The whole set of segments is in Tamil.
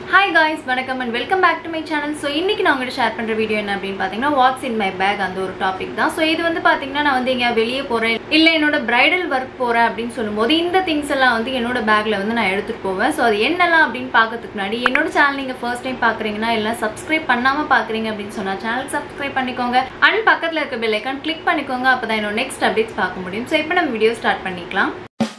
ஹாய் காய்ஸ் வணக்கம் and welcome back to my channel so இன்னைக்கு நான் உங்கள்கிட்ட ஷேர் பண்ணுற வீடியோ என்ன அப்படின்னு பார்த்தீங்கன்னா வாட்ஸ் இன் மை பேக் அந்த ஒரு டாபிக் தான் ஸோ இது வந்து பார்த்தீங்கன்னா நான் வந்து எங்கேயா வெளியே போகிறேன் இல்லை என்னோட பிரைடல் ஒர்க் போகிறேன் அப்படின்னு சொல்லும்போது இந்த திங்ஸ் எல்லாம் வந்து என்னோட பேக்கில் வந்து நான் எடுத்துகிட்டு போவேன் ஸோ அது என்னெல்லாம் அப்படின்னு பார்க்கறதுக்கு முன்னாடி என்னோட சேனல் நீங்கள் ஃபர்ஸ்ட் டைம் பார்க்குறீங்கன்னா எல்லாம் சப்ஸ்கிரைப் பண்ணாமல் பார்க்குறீங்க அப்படின்னு சொன்னால் சேனல் சப்ஸ்கிரைப் பண்ணிக்கோங்க அண்ட் பக்கத்தில் இருக்க பெல் ஐக்கான் கிளிக் பண்ணிக்கோங்க அப்போ தான் என்னோட நெக்ஸ்ட் அப்டேட்ஸ் பார்க்க முடியும் ஸோ இப்போ நம்ம வீடியோ ஸ்டார்ட் பண்ணிக்கலாம்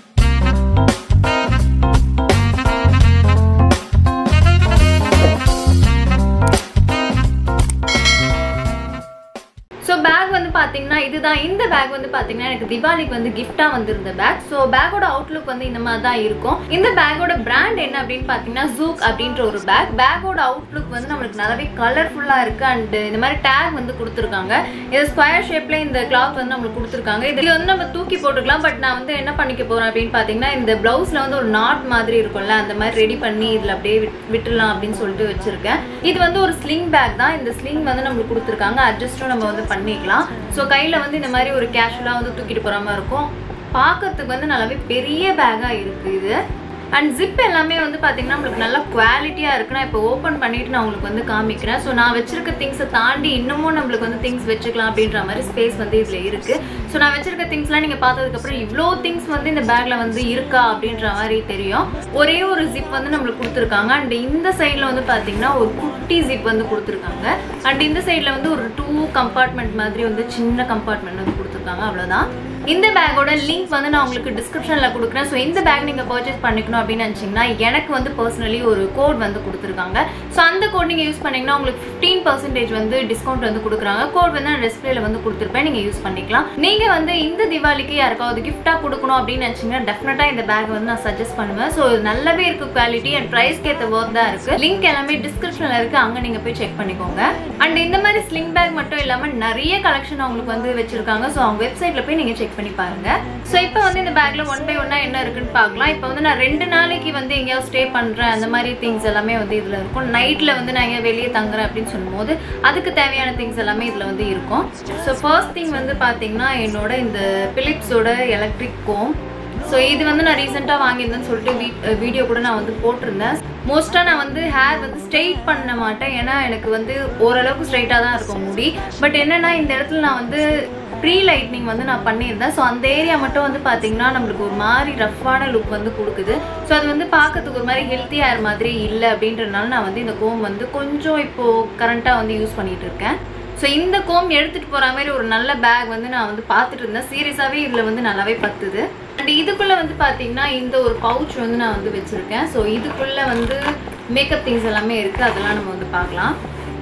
ஸோ பேக் வந்து பார்த்தீங்கன்னா இதுதான் இந்த பேக் வந்து பார்த்தீங்கன்னா எனக்கு திவாலிக்கு வந்து கிஃப்டாக வந்திருந்த பேக் ஸோ பேக்கோட அவுட்லுக் வந்து இந்த மாதிரி தான் இருக்கும் இந்த பேக்கோட பிராண்ட் என்ன அப்படின்னு பார்த்தீங்கன்னா ஜூக் அப்படின்ற ஒரு பேக் பேக்கோட அவுட்லுக் வந்து நம்மளுக்கு நல்லாவே கலர்ஃபுல்லாக இருக்கு அண்ட் இந்த மாதிரி டேக் வந்து கொடுத்துருக்காங்க இது ஸ்கொயர் ஷேப்ல இந்த கிளாத் வந்து நம்மளுக்கு கொடுத்துருக்காங்க இது வந்து நம்ம தூக்கி போட்டுக்கலாம் பட் நான் வந்து என்ன பண்ணிக்க போறேன் அப்படின்னு பார்த்தீங்கன்னா இந்த பிளவுஸ்ல வந்து ஒரு நாட் மாதிரி இருக்கும்ல அந்த மாதிரி ரெடி பண்ணி இதில் அப்படியே விட்- விட்டுடலாம் அப்படின்னு சொல்லிட்டு வச்சிருக்கேன் இது வந்து ஒரு ஸ்லிங் பேக் தான் இந்த ஸ்லிங் வந்து நம்மளுக்கு கொடுத்துருக்காங்க அட்ஜஸ்ட்டும் நம்ம வந்து பண்ணிக்கலாம் ஸோ கையில் வந்து இந்த மாதிரி ஒரு கேஷுவலாக வந்து தூக்கிட்டு போகிற மாதிரி இருக்கும் பார்க்கறதுக்கு வந்து நல்லாவே பெரிய பேக்காக இருக்குது இது அண்ட் ஜிப் எல்லாமே வந்து பார்த்தீங்கன்னா நம்மளுக்கு நல்ல குவாலிட்டியாக இருக்கு நான் இப்போ ஓப்பன் பண்ணிட்டு நான் உங்களுக்கு வந்து காமிக்கிறேன் ஸோ நான் வச்சிருக்க திங்ஸை தாண்டி இன்னமும் நம்மளுக்கு வந்து திங்ஸ் வச்சுக்கலாம் அப்படின்ற மாதிரி ஸ்பேஸ் வந்து இதில் இருக்கு ஸோ நான் வச்சிருக்க திங்ஸ்லாம் நீங்கள் பார்த்ததுக்கப்புறம் இவ்வளோ திங்ஸ் வந்து இந்த பேக்கில் வந்து இருக்கா அப்படின்ற மாதிரி தெரியும் ஒரே ஒரு ஜிப் வந்து நம்மளுக்கு கொடுத்துருக்காங்க அண்ட் இந்த சைடில் வந்து பார்த்தீங்கன்னா ஒரு குட்டி ஜிப் வந்து கொடுத்துருக்காங்க அண்ட் இந்த சைடில் வந்து ஒரு டூ கம்பார்ட்மெண்ட் மாதிரி வந்து சின்ன கம்பார்ட்மெண்ட் வந்து கொடுத்துருக்காங்க அவ்வளோதான் இந்த பேக்கோட லிங்க் வந்து நான் உங்களுக்கு டிஸ்கிரிப்ஷனில் கொடுக்குறேன் ஸோ இந்த பேக் நீங்கள் பர்ச்சேஸ் பண்ணிக்கணும் அப்படின்னு நினச்சிங்கன்னா எனக்கு வந்து பர்சனலி ஒரு கோட் வந்து கொடுத்துருக்காங்க ஸோ அந்த கோட் நீங்கள் யூஸ் பண்ணீங்கன்னா உங்களுக்கு ஃபிஃப்டீன் பர்சன்டேஜ் வந்து டிஸ்கவுண்ட் வந்து கொடுக்குறாங்க கோட் வந்து நான் டிஸ்பிளேல வந்து கொடுத்துருப்பேன் நீங்கள் யூஸ் பண்ணிக்கலாம் நீங்கள் வந்து இந்த தீபாவளிக்கு யாருக்காவது கிஃப்டாக கொடுக்கணும் அப்படின்னு நினச்சிங்கன்னா டெஃபினட்டாக இந்த பேக் வந்து நான் சஜஸ்ட் பண்ணுவேன் ஸோ நல்லாவே இருக்கு குவாலிட்டி அண்ட் ப்ரைஸ்க்கு ஏற்ற ஒர்க் தான் இருக்குது லிங்க் எல்லாமே டிஸ்கிரிப்ஷனில் இருக்குது அங்கே நீங்கள் போய் செக் பண்ணிக்கோங்க அண்ட் இந்த மாதிரி ஸ்லிங் பேக் மட்டும் இல்லாமல் நிறைய கலெக்ஷன் அவங்களுக்கு வந்து வச்சிருக்காங்க ஸோ அவங்க வெப்சைட்டில் போய் நீங்கள் செக் பண்ணி பாருங்க ஸோ இப்போ வந்து இந்த பேக்ல ஒன் பை ஒன்னா என்ன இருக்குன்னு பார்க்கலாம் இப்போ வந்து நான் ரெண்டு நாளைக்கு வந்து எங்கேயாவது ஸ்டே பண்றேன் அந்த மாதிரி திங்ஸ் எல்லாமே வந்து இதுல இருக்கும் நைட்ல வந்து நான் எங்கேயா வெளியே தங்குறேன் அப்படின்னு சொல்லும்போது அதுக்கு தேவையான திங்ஸ் எல்லாமே இதுல வந்து இருக்கும் ஸோ ஃபர்ஸ்ட் திங் வந்து பாத்தீங்கன்னா என்னோட இந்த பிலிப்ஸோட எலக்ட்ரிக் கோம் ஸோ இது வந்து நான் ரீசெண்டாக வாங்கியிருந்தேன்னு சொல்லிட்டு வீடியோ கூட நான் வந்து போட்டிருந்தேன் மோஸ்ட்டாக நான் வந்து ஹேர் வந்து ஸ்ட்ரெயிட் பண்ண மாட்டேன் ஏன்னா எனக்கு வந்து ஓரளவுக்கு ஸ்ட்ரைட்டாக தான் இருக்கும் முடி பட் என்னன்னா இந்த இடத்துல நான் வந்து ப்ரீ லைட்னிங் வந்து நான் பண்ணியிருந்தேன் ஸோ அந்த ஏரியா மட்டும் வந்து பார்த்தீங்கன்னா நம்மளுக்கு ஒரு மாதிரி ரஃப்பான லுக் வந்து கொடுக்குது ஸோ அது வந்து பார்க்கறதுக்கு ஒரு மாதிரி ஹெல்த்தி ஹேர் மாதிரி இல்லை அப்படின்றதுனால நான் வந்து இந்த கோம் வந்து கொஞ்சம் இப்போது கரண்ட்டாக வந்து யூஸ் பண்ணிட்டு இருக்கேன் ஸோ இந்த கோம் எடுத்துகிட்டு போகிற மாதிரி ஒரு நல்ல பேக் வந்து நான் வந்து பார்த்துட்டு இருந்தேன் சீரியஸாகவே இதில் வந்து நல்லாவே பத்துது அண்ட் இதுக்குள்ளே வந்து பார்த்தீங்கன்னா இந்த ஒரு பவுச் வந்து நான் வந்து வச்சுருக்கேன் ஸோ இதுக்குள்ளே வந்து மேக்கப் திங்ஸ் எல்லாமே இருக்குது அதெல்லாம் நம்ம வந்து பார்க்கலாம்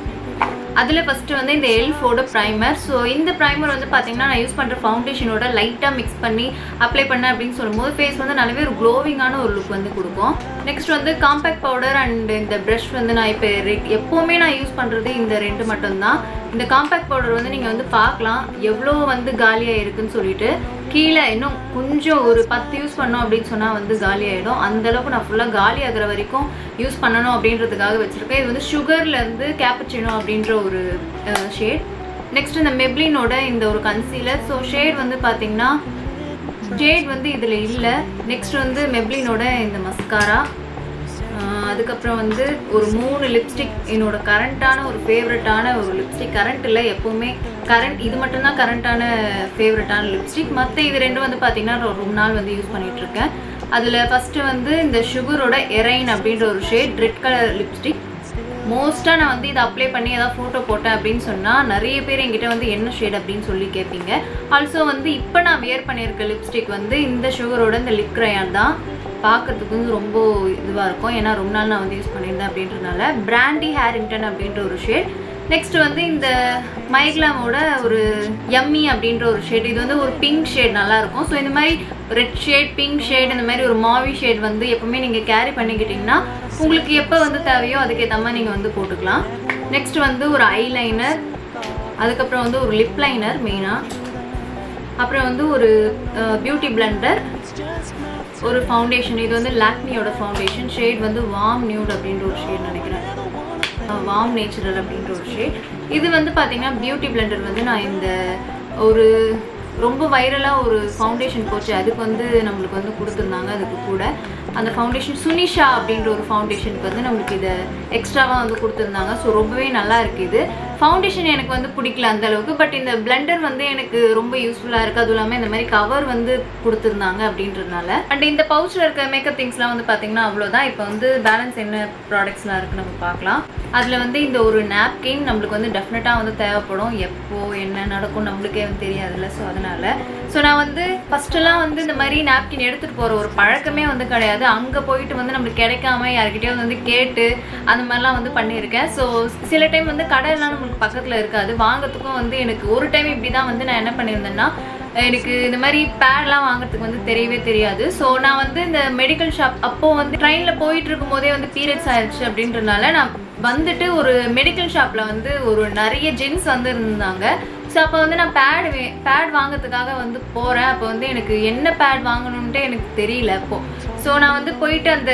அதில் ஃபஸ்ட்டு வந்து இந்த எல்ஃபோட ப்ரைமர் ஸோ இந்த ப்ரைமர் வந்து பார்த்தீங்கன்னா நான் யூஸ் பண்ணுற ஃபவுண்டேஷனோட லைட்டாக மிக்ஸ் பண்ணி அப்ளை பண்ணேன் அப்படின்னு சொல்லும்போது ஃபேஸ் வந்து நல்லாவே ஒரு க்ளோவிங்கான ஒரு லுக் வந்து கொடுக்கும் நெக்ஸ்ட் வந்து காம்பேக்ட் பவுடர் அண்ட் இந்த ப்ரஷ் வந்து நான் இப்போ எப்போவுமே நான் யூஸ் பண்ணுறது இந்த ரெண்டு மட்டும்தான் இந்த காம்பேக்ட் பவுடர் வந்து நீங்கள் வந்து பார்க்கலாம் எவ்வளோ வந்து காலியாக இருக்குன்னு சொல்லிட்டு கீழே இன்னும் கொஞ்சம் ஒரு பத்து யூஸ் பண்ணோம் அப்படின்னு சொன்னால் வந்து காலி ஆகிடும் அந்தளவுக்கு நான் ஃபுல்லாக காலி ஆகுற வரைக்கும் யூஸ் பண்ணணும் அப்படின்றதுக்காக வச்சுருக்கேன் இது வந்து சுகர்லேருந்து கேப்பச்சினோ அப்படின்ற ஒரு ஷேட் நெக்ஸ்ட் இந்த மெப்ளினோட இந்த ஒரு கன்சீலர் ஸோ ஷேட் வந்து பார்த்தீங்கன்னா ஷேட் வந்து இதில் இல்லை நெக்ஸ்ட் வந்து மெப்ளினோட இந்த மஸ்காரா அதுக்கப்புறம் வந்து ஒரு மூணு லிப்ஸ்டிக் என்னோட கரண்ட்டான ஒரு ஃபேவரட்டான ஒரு லிப்ஸ்டிக் கரண்ட் இல்லை எப்போவுமே கரண்ட் இது மட்டும்தான் கரண்ட்டான ஃபேவரட்டான லிப்ஸ்டிக் மற்ற இது ரெண்டும் வந்து பார்த்தீங்கன்னா நான் ரொம்ப நாள் வந்து யூஸ் பண்ணிட்டு இருக்கேன் அதில் ஃபஸ்ட்டு வந்து இந்த சுகரோட எரைன் அப்படின்ற ஒரு ஷேட் ரெட் கலர் லிப்ஸ்டிக் மோஸ்ட்டாக நான் வந்து இதை அப்ளை பண்ணி ஏதாவது ஃபோட்டோ போட்டேன் அப்படின்னு சொன்னால் நிறைய பேர் என்கிட்ட வந்து என்ன ஷேட் அப்படின்னு சொல்லி கேட்பீங்க ஆல்சோ வந்து இப்போ நான் வியர் பண்ணியிருக்க லிப்ஸ்டிக் வந்து இந்த சுகரோட இந்த லிப் கிரையான் தான் பார்க்கறதுக்கு வந்து ரொம்ப இதுவாக இருக்கும் ஏன்னா ரொம்ப நாள் நான் வந்து யூஸ் பண்ணியிருந்தேன் அப்படின்றதுனால பிராண்டி ஹேரிங்டன் அப்படின்ற ஒரு ஷேட் நெக்ஸ்ட் வந்து இந்த மைக்லாமோட ஒரு யம்மி அப்படின்ற ஒரு ஷேட் இது வந்து ஒரு பிங்க் ஷேட் நல்லா இருக்கும் ஸோ இந்த மாதிரி ரெட் ஷேட் பிங்க் ஷேட் இந்த மாதிரி ஒரு மாவி ஷேட் வந்து எப்பவுமே நீங்கள் கேரி பண்ணிக்கிட்டிங்கன்னா உங்களுக்கு எப்போ வந்து தேவையோ அதுக்கேற்ற மாதிரி நீங்கள் வந்து போட்டுக்கலாம் நெக்ஸ்ட் வந்து ஒரு ஐலைனர் அதுக்கப்புறம் வந்து ஒரு லிப் லைனர் மெயினாக அப்புறம் வந்து ஒரு பியூட்டி பிளெண்டர் ஒரு ஃபவுண்டேஷன் இது வந்து லாக்மியோட ஃபவுண்டேஷன் ஷேட் வந்து வார்ம் நியூட் அப்படின்ற ஒரு ஷேட் நினைக்கிறேன் வார்ம் நேச்சுரல் அப்படின்ற ஒரு ஷேட் இது வந்து பார்த்தீங்கன்னா பியூட்டி பிளெண்டர் வந்து நான் இந்த ஒரு ரொம்ப வைரலாக ஒரு ஃபவுண்டேஷன் போச்சு அதுக்கு வந்து நம்மளுக்கு வந்து கொடுத்துருந்தாங்க அதுக்கு கூட அந்த ஃபவுண்டேஷன் சுனிஷா அப்படின்ற ஒரு ஃபவுண்டேஷனுக்கு வந்து நம்மளுக்கு இதை எக்ஸ்ட்ராவாக வந்து கொடுத்துருந்தாங்க ஸோ ரொம்பவே நல்லா இருக்குது இது ஃபவுண்டேஷன் எனக்கு வந்து பிடிக்கல அந்த அளவுக்கு பட் இந்த பிளெண்டர் வந்து எனக்கு ரொம்ப யூஸ்ஃபுல்லாக இருக்குது அதுவும் இல்லாமல் இந்த மாதிரி கவர் வந்து கொடுத்துருந்தாங்க அப்படின்றதுனால அண்ட் இந்த பவுச்சில் இருக்க மேக்கப் திங்ஸ்லாம் வந்து பார்த்தீங்கன்னா அவ்வளோதான் இப்போ வந்து பேலன்ஸ் என்ன ப்ராடக்ட்ஸ்லாம் இருக்குது நம்ம பார்க்கலாம் அதில் வந்து இந்த ஒரு நாப்கின் நம்மளுக்கு வந்து டெஃபினட்டாக வந்து தேவைப்படும் எப்போ என்ன நடக்கும் நம்மளுக்கே வந்து தெரியாதுல்ல ஸோ அதனால ஸோ நான் வந்து ஃபஸ்ட்டெல்லாம் வந்து இந்த மாதிரி நாப்கின் எடுத்துகிட்டு போகிற ஒரு பழக்கமே வந்து கிடையாது அங்கே போயிட்டு வந்து நம்மளுக்கு கிடைக்காம யார்கிட்டயும் வந்து கேட்டு அந்த மாதிரிலாம் வந்து பண்ணியிருக்கேன் ஸோ சில டைம் வந்து கடையெல்லாம் நம்மளுக்கு பக்கத்தில் இருக்காது வாங்குறதுக்கும் வந்து எனக்கு ஒரு டைம் இப்படி தான் வந்து நான் என்ன பண்ணியிருந்தேன்னா எனக்கு இந்த மாதிரி பேட்லாம் வாங்குறதுக்கு வந்து தெரியவே தெரியாது ஸோ நான் வந்து இந்த மெடிக்கல் ஷாப் அப்போ வந்து ட்ரெயினில் போயிட்டு இருக்கும் போதே வந்து பீரியட்ஸ் ஆயிடுச்சு அப்படின்றதுனால நான் வந்துட்டு ஒரு மெடிக்கல் ஷாப்பில் வந்து ஒரு நிறைய ஜென்ஸ் வந்து இருந்தாங்க ஸோ அப்போ வந்து நான் பேட் வே பேட் வாங்குறதுக்காக வந்து போகிறேன் அப்போ வந்து எனக்கு என்ன பேட் வாங்கணுன்ட்டு எனக்கு தெரியல அப்போ ஸோ நான் வந்து போயிட்டு அந்த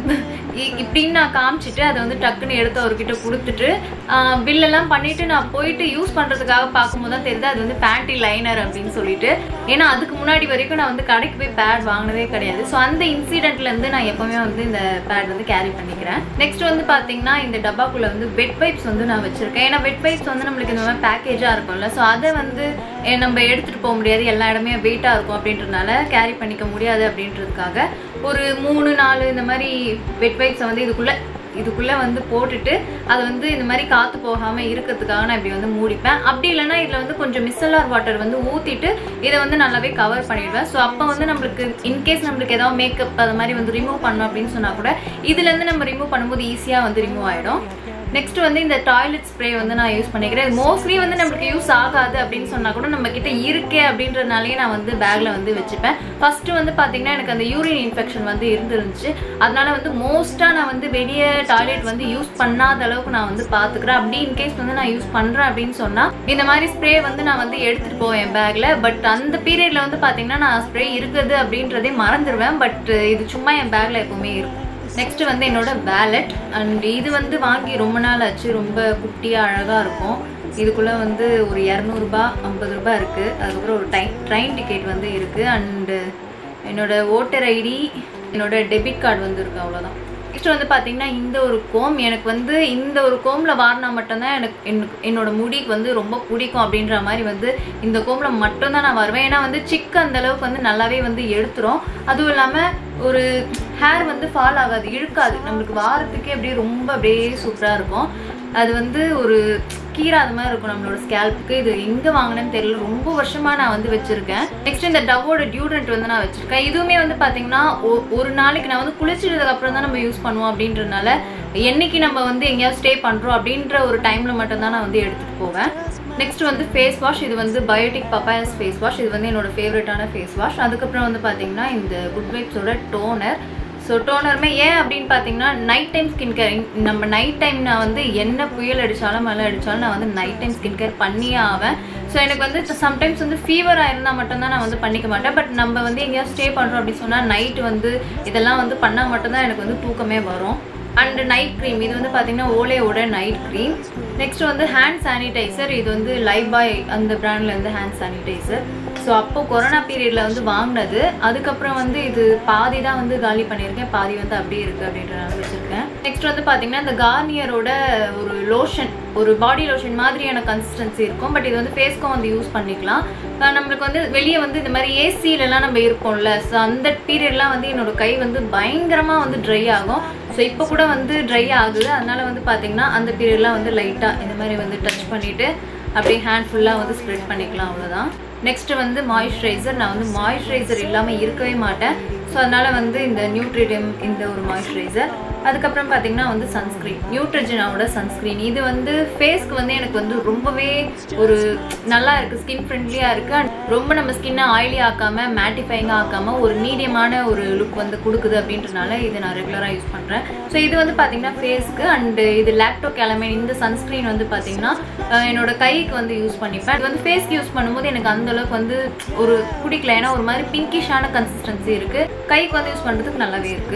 இ- இப்படின்னு நான் காமிச்சிட்டு அதை வந்து டக்குன்னு எடுத்து அவர்கிட்ட கொடுத்துட்டு பில்லெல்லாம் பண்ணிட்டு நான் போயிட்டு யூஸ் பண்ணுறதுக்காக பார்க்கும்போது தான் தெரியுது அது வந்து பேண்டி லைனர் அப்படின்னு சொல்லிட்டு ஏன்னா அதுக்கு முன்னாடி வரைக்கும் நான் வந்து கடைக்கு போய் பேட் வாங்கினதே கிடையாது ஸோ அந்த இன்சிடென்ட்லேருந்து நான் எப்போவுமே வந்து இந்த பேட் வந்து கேரி பண்ணிக்கிறேன் நெக்ஸ்ட் வந்து பார்த்தீங்கன்னா இந்த டப்பாக்குள்ளே வந்து வெட் பைப்ஸ் வந்து நான் வச்சிருக்கேன் ஏன்னா வெட் பைப்ஸ் வந்து நம்மளுக்கு இந்த மாதிரி பேக்கேஜாக இருக்கும்ல ஸோ அதை வந்து eh, நம்ம எடுத்துகிட்டு போக முடியாது எல்லா இடமே வெயிட்டாக இருக்கும் அப்படின்றதுனால கேரி பண்ணிக்க முடியாது அப்படின்றதுக்காக ஒரு மூணு நாலு இந்த மாதிரி வெட் பைப்ஸை வந்து இதுக்குள்ளே இதுக்குள்ளே வந்து போட்டுட்டு அதை வந்து இந்த மாதிரி காற்று போகாமல் இருக்கிறதுக்காக நான் இப்படி வந்து மூடிப்பேன் அப்படி இல்லைன்னா இதில் வந்து கொஞ்சம் மிஸ்ஸலார் வாட்டர் வந்து ஊற்றிட்டு இதை வந்து நல்லாவே கவர் பண்ணிடுவேன் ஸோ அப்போ வந்து நம்மளுக்கு இன்கேஸ் நம்மளுக்கு ஏதாவது மேக்கப் அது மாதிரி வந்து ரிமூவ் பண்ணணும் அப்படின்னு சொன்னால் கூட இதுலேருந்து நம்ம ரிமூவ் பண்ணும்போது ஈஸியாக வந்து ரிமூவ் ஆகிடும் நெக்ஸ்ட் வந்து இந்த டாய்லெட் ஸ்ப்ரே வந்து நான் யூஸ் பண்ணிக்கிறேன் மோஸ்ட்லி வந்து நம்மளுக்கு யூஸ் ஆகாது அப்படின்னு சொன்னா கூட நம்ம கிட்ட இருக்கே அப்படின்றதுனாலே நான் வந்து பேக்ல வந்து வச்சுப்பேன் ஃபர்ஸ்ட் வந்து பாத்தீங்கன்னா எனக்கு அந்த யூரின் இன்ஃபெக்ஷன் வந்து இருந்துருந்துச்சு அதனால வந்து மோஸ்டா நான் வந்து வெளியே டாய்லெட் வந்து யூஸ் பண்ணாத அளவுக்கு நான் வந்து பாத்துக்கிறேன் அப்படி இன்கேஸ் வந்து நான் யூஸ் பண்றேன் அப்படின்னு சொன்னா இந்த மாதிரி ஸ்ப்ரே வந்து நான் வந்து எடுத்துட்டு போவேன் பேக்ல பட் அந்த பீரியட்ல வந்து பாத்தீங்கன்னா நான் ஸ்ப்ரே இருக்குது அப்படின்றதே மறந்துடுவேன் பட் இது சும்மா என் பேக்ல எப்பவுமே இருக்கும் நெக்ஸ்ட் வந்து என்னோட வேலட் அண்ட் இது வந்து வாங்கி ரொம்ப நாள் ஆச்சு ரொம்ப குட்டியாக அழகாக இருக்கும் இதுக்குள்ளே வந்து ஒரு இரநூறுபா ஐம்பது ரூபாய் இருக்குது அதுக்கப்புறம் ஒரு டைம் ட்ரெயின் டிக்கெட் வந்து இருக்குது அண்டு என்னோட ஓட்டர் ஐடி என்னோட டெபிட் கார்டு வந்து இருக்குது அவ்வளோதான் நெக்ஸ்ட் வந்து பார்த்தீங்கன்னா இந்த ஒரு கோம் எனக்கு வந்து இந்த ஒரு கோமில் வாரினா மட்டும்தான் எனக்கு எனக்கு என்னோட முடிக்கு வந்து ரொம்ப பிடிக்கும் அப்படின்ற மாதிரி வந்து இந்த கோமில் மட்டும்தான் நான் வருவேன் ஏன்னா வந்து சிக்கு அந்த அளவுக்கு வந்து நல்லாவே வந்து எடுத்துரும் அதுவும் இல்லாமல் ஒரு ஹேர் வந்து ஃபால் ஆகாது இழுக்காது நம்மளுக்கு வாரத்துக்கே அப்படியே ரொம்ப அப்படியே சூப்பராக இருக்கும் அது வந்து ஒரு கீரை அது மாதிரி இருக்கும் நம்மளோட ஸ்கேல்ப்புக்கு இது எங்கே வாங்கினேன்னு தெரியல ரொம்ப வருஷமா நான் வந்து வச்சிருக்கேன் நெக்ஸ்ட் இந்த டவ்வோட டியூட்ரண்ட் வந்து நான் வச்சிருக்கேன் இதுவுமே வந்து பார்த்தீங்கன்னா ஒ- ஒரு நாளைக்கு நான் வந்து குளிச்சிட்டதுக்கு அப்புறம் தான் நம்ம யூஸ் பண்ணுவோம் அப்படின்றதுனால என்னைக்கு நம்ம வந்து எங்கேயாவது ஸ்டே பண்ணுறோம் அப்படின்ற ஒரு டைம்ல மட்டும்தான் நான் வந்து எடுத்துட்டு போவேன் நெக்ஸ்ட் வந்து ஃபேஸ் வாஷ் இது வந்து பயோட்டிக் பப்பாயஸ் ஃபேஸ் வாஷ் இது வந்து என்னோட ஃபேவரட்டான ஃபேஸ் வாஷ் அதுக்கப்புறம் வந்து பார்த்தீங்கன்னா இந்த குட் வைப்ஸோட டோனர் ஸோ டோனருமே ஏன் அப்படின்னு பார்த்தீங்கன்னா நைட் டைம் ஸ்கின் கேர் நம்ம நைட் டைம் நான் வந்து என்ன புயல் அடித்தாலும் மழை அடித்தாலும் நான் வந்து நைட் டைம் ஸ்கின் கேர் பண்ணியே ஆவேன் ஸோ எனக்கு வந்து சம்டைம்ஸ் வந்து ஃபீவராக இருந்தால் மட்டும்தான் நான் வந்து பண்ணிக்க மாட்டேன் பட் நம்ம வந்து எங்கேயாவது ஸ்டே பண்ணுறோம் அப்படின்னு சொன்னால் நைட் வந்து இதெல்லாம் வந்து பண்ணால் மட்டும்தான் எனக்கு வந்து தூக்கமே வரும் அண்ட் நைட் க்ரீம் இது வந்து பார்த்தீங்கன்னா ஓலேயோட நைட் க்ரீம் நெக்ஸ்ட் வந்து ஹேண்ட் சானிடைசர் இது வந்து லைஃப் பாய் அந்த பிராண்ட்ல இருந்து ஹேண்ட் சானிடைசர் ஸோ அப்போ கொரோனா பீரியட்ல வந்து வாங்கினது அதுக்கப்புறம் வந்து இது பாதி தான் வந்து காலி பண்ணியிருக்கேன் பாதி வந்து அப்படியே இருக்கு அப்படின்றனால வச்சிருக்கேன் நெக்ஸ்ட் வந்து பார்த்தீங்கன்னா இந்த கார்னியரோட ஒரு லோஷன் ஒரு பாடி லோஷன் மாதிரியான கன்சிஸ்டன்சி இருக்கும் பட் இது வந்து ஃபேஸ்க்கும் வந்து யூஸ் பண்ணிக்கலாம் அஹ் நம்மளுக்கு வந்து வெளியே வந்து இந்த மாதிரி ஏசிலலாம் நம்ம இருப்போம்ல ஸோ அந்த பீரியட்லாம் வந்து என்னோட கை வந்து பயங்கரமாக வந்து ட்ரை ஆகும் ஸோ இப்போ கூட வந்து ட்ரை ஆகுது அதனால வந்து பார்த்தீங்கன்னா அந்த பீரியட்லாம் வந்து லைட்டாக இந்த மாதிரி வந்து டச் பண்ணிவிட்டு அப்படியே ஹேண்ட் ஃபுல்லாக வந்து ஸ்ப்ரெட் பண்ணிக்கலாம் அவ்வளோதான் நெக்ஸ்ட் வந்து மாய்ஸ்சரைசர் நான் வந்து மாய்ஸ்சரைசர் இல்லாமல் இருக்கவே மாட்டேன் ஸோ அதனால வந்து இந்த நியூட்ரிடம் இந்த ஒரு மாய்ஸ்சரைசர் அதுக்கப்புறம் பார்த்தீங்கன்னா வந்து சன்ஸ்க்ரீன் நியூட்ரஜனாவோட சன்ஸ்க்ரீன் இது வந்து ஃபேஸ்க்கு வந்து எனக்கு வந்து ரொம்பவே ஒரு நல்லா இருக்குது ஸ்கின் ஃப்ரெண்ட்லியாக இருக்குது அண்ட் ரொம்ப நம்ம ஸ்கின்னை ஆயிலி ஆக்காமல் மேட்டிஃபைங்காக ஆக்காமல் ஒரு மீடியமான ஒரு லுக் வந்து கொடுக்குது அப்படின்றனால இதை நான் ரெகுலராக யூஸ் பண்ணுறேன் ஸோ இது வந்து பார்த்தீங்கன்னா ஃபேஸ்க்கு அண்ட் இது லாக்டோ கேலமைன் இந்த சன்ஸ்க்ரீன் வந்து பார்த்தீங்கன்னா அஹ், என்னோட கைக்கு வந்து யூஸ் பண்ணிப்பேன் இது வந்து ஃபேஸ்க்கு யூஸ் பண்ணும்போது எனக்கு அந்த அளவுக்கு வந்து ஒரு பிடிக்கல ஏன்னா ஒரு மாதிரி பிங்கிஷான கன்சிஸ்டன்சி இருக்குது கைக்கு வந்து யூஸ் பண்ணுறதுக்கு நல்லாவே இருக்குது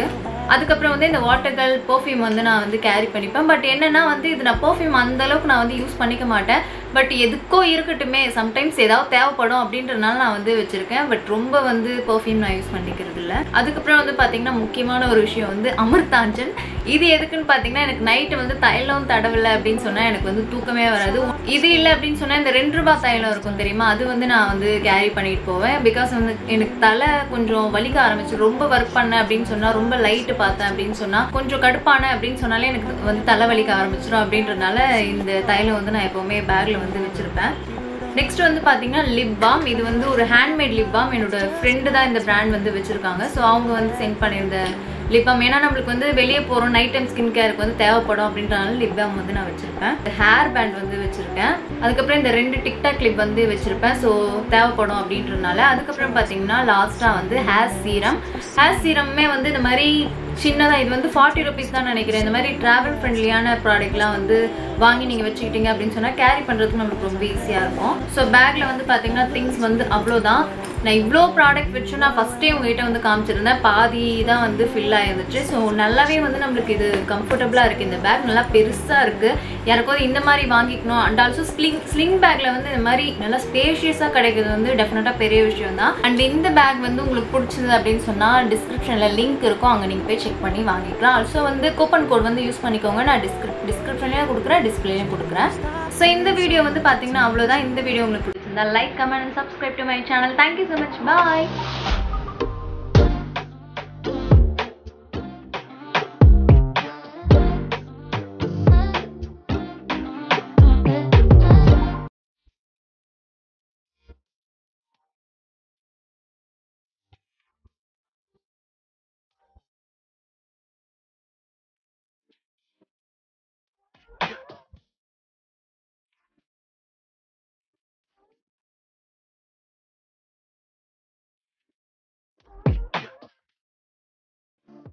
அதுக்கப்புறம் வந்து இந்த வாட்டர்கள் பர்ஃப்யூம் வந்து நான் வந்து கேரி பண்ணிப்பேன் பட் என்னன்னா வந்து இது நான் பர்ஃப்யூம் அந்த அளவுக்கு நான் வந்து யூஸ் பண்ணிக்க மாட்டேன் பட் எதுக்கோ இருக்கட்டுமே சம்டைம்ஸ் ஏதாவது தேவைப்படும் அப்படின்றனால நான் வந்து வச்சிருக்கேன் பட் ரொம்ப வந்து பர்ஃப்யூம் நான் யூஸ் பண்ணிக்கிறது இல்லை அதுக்கப்புறம் வந்து பார்த்தீங்கன்னா முக்கியமான ஒரு விஷயம் வந்து அமிர்தாஞ்சன் இது எதுக்குன்னு பார்த்தீங்கன்னா எனக்கு நைட்டு வந்து தைலம் தடவலை அப்படின்னு சொன்னால் எனக்கு வந்து தூக்கமே வராது இது இல்லை அப்படின்னு சொன்னால் இந்த ரெண்டு ரூபாய் தைலம் இருக்கும் தெரியுமா அது வந்து நான் வந்து கேரி பண்ணிட்டு போவேன் பிகாஸ் வந்து எனக்கு தலை கொஞ்சம் வலிக்க ஆரம்பிச்சு ரொம்ப ஒர்க் பண்ணேன் அப்படின்னு சொன்னால் ரொம்ப லைட்டு பார்த்தேன் அப்படின்னு சொன்னால் கொஞ்சம் கடுப்பான அப்படின்னு சொன்னாலே எனக்கு வந்து தலை வலிக்க ஆரம்பிச்சிடும் அப்படின்றனால இந்த தைலம் வந்து நான் எப்போவுமே பேக்கில் வந்து வச்சுருப்பேன் நெக்ஸ்ட் வந்து பார்த்தீங்கன்னா லிப் பாம் இது வந்து ஒரு ஹேண்ட்மேட் லிப் பாம் என்னோட ஃப்ரெண்டு தான் இந்த பிராண்ட் வந்து வச்சுருக்காங்க ஸோ அவங்க வந்து சென்ட் பண்ணியிருந்த லிப் பாம் ஏன்னா நம்மளுக்கு வந்து வெளியே போகிறோம் நைட் டைம் ஸ்கின் கேருக்கு வந்து தேவைப்படும் அப்படின்றனால லிப் பாம் வந்து நான் வச்சுருப்பேன் ஹேர் பேண்ட் வந்து வச்சுருக்கேன் அதுக்கப்புறம் இந்த ரெண்டு டிக்டாக் கிளிப் வந்து வச்சுருப்பேன் ஸோ தேவைப்படும் அப்படின்றனால அதுக்கப்புறம் பார்த்தீங்கன்னா லாஸ்ட்டாக வந்து ஹேர் சீரம் ஹேர் சீரமே வந்து இந்த மாதிரி சின்னதாக இது வந்து ஃபார்ட்டி ருபீஸ் தான் நினைக்கிறேன் இந்த மாதிரி ட்ராவல் ஃப்ரெண்ட்லியான ப்ராடக்ட்லாம் வந்து வாங்கி நீங்கள் வச்சுக்கிட்டீங்க அப்படின்னு சொன்னால் கேரி பண்ணுறதுக்கு நம்மளுக்கு ரொம்ப ஈஸியாக இருக்கும் ஸோ பேக்கில் வந்து பார்த்தீங்கன்னா திங்ஸ் வந்து அவ்வளோதான் நான் இவ்வளோ ப்ராடக்ட் வச்சு நான் ஃபஸ்ட்டே உங்ககிட்ட வந்து காமிச்சிருந்தேன் பாதி தான் வந்து ஃபில் ஆயிருந்துச்சு ஸோ நல்லாவே வந்து நம்மளுக்கு இது கம்ஃபர்டபுளாக இருக்குது இந்த பேக் நல்லா பெருசாக இருக்குது யாருக்காவது இந்த மாதிரி வாங்கிக்கணும் அண்ட் ஆல்சோ ஸ்லிங் ஸ்லிங் பேக்கில் வந்து இந்த மாதிரி நல்லா ஸ்பேஷியஸாக கிடைக்கிறது வந்து டெஃபினட்டாக பெரிய விஷயம் தான் அண்ட் இந்த பேக் வந்து உங்களுக்கு பிடிச்சது அப்படின்னு சொன்னால் டிஸ்கிரிப்ஷனில் லிங்க் இருக்கும் அங்கே நீங்கள் போய் செக் பண்ணி வாங்கிக்கலாம் ஆல்சோ வந்து கூப்பன் கோட் வந்து யூஸ் பண்ணிக்கோங்க நான் டிஸ்கிரிப் டிஸ்கிரிப்ஷன்லேயும் கொடுக்குறேன் டிஸ்பிளேலையும் கொடுக்குறேன் ஸோ இந்த வீடியோ வந்து பார்த்தீங்கன்னா அவ்வளோதான் இந்த வீடியோ உங்களுக்கு பிடிச்சிருந்தா like comment and subscribe to my channel thank you so much bye